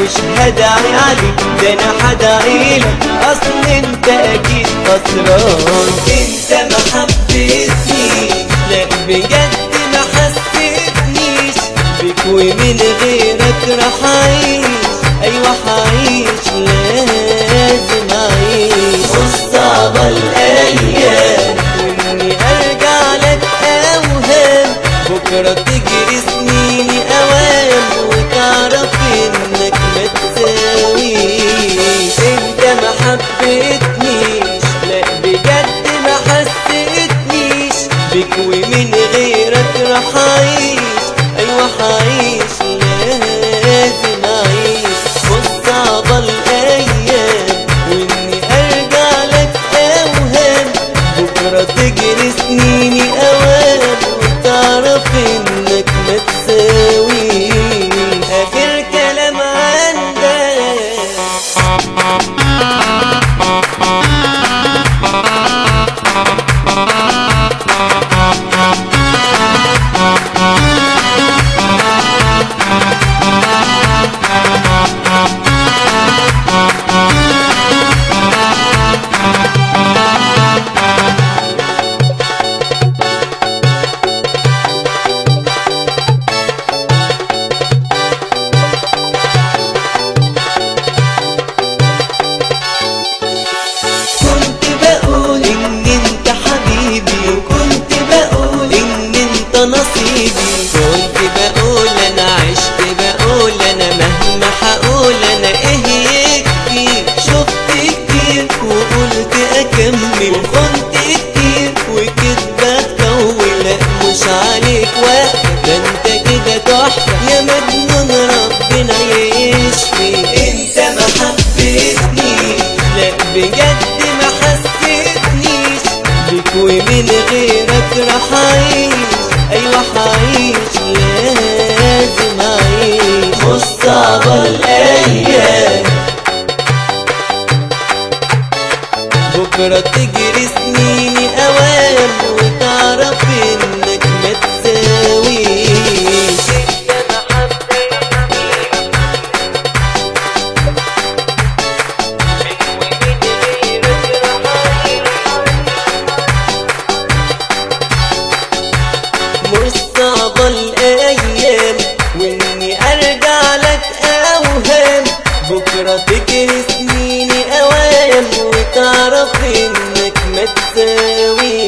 مش هدعي عليك ده انا هدعي لك اصل انت اكيد خسران انت ما حبيتنيش لا بجد ما حسيتنيش بيك ومن غيرك راح اعيش ايوه هعيش لازم اعيش مصطبة الايام واني ارجع لك اوهام بكرة تجري سنيني اوام وتعرف انك ما تساويش انت ما حبيتنيش لا بجد ما حسيتنيش بيك ومن غيرك راح اعيش ايوه هعيش لازم اعيش مصعبة الايام واني ارجع لك اوهام بكرة تجري سنيني اوام وتعرف انك ما تساويش اخر كلام عندك كنت بقول ان انت حبيبي وكنت بقول ان انت نصيبي كنت بقول انا عشت بقول انا مهما هقول انا ايه يكفي شفت كتير وقلت اكمل وخنت كتير وكدبة تطول لا مش عليك وقت ده انت كده تحفة يا مجنون ربنا يشفي انت ما حبيتنيش لا بجد ما حسيتنيش بيك ومن غيرك راح اعيش ايوه هعيش لازم اعيش مصطبة الايام بكرة تجري سنيني اوام وتعرف انك ما تساويش انت ما مصعبة الأيام وإني أرجع لك أوهام بكرة تجري سنيني أوام وتعرف إنك ما تساويش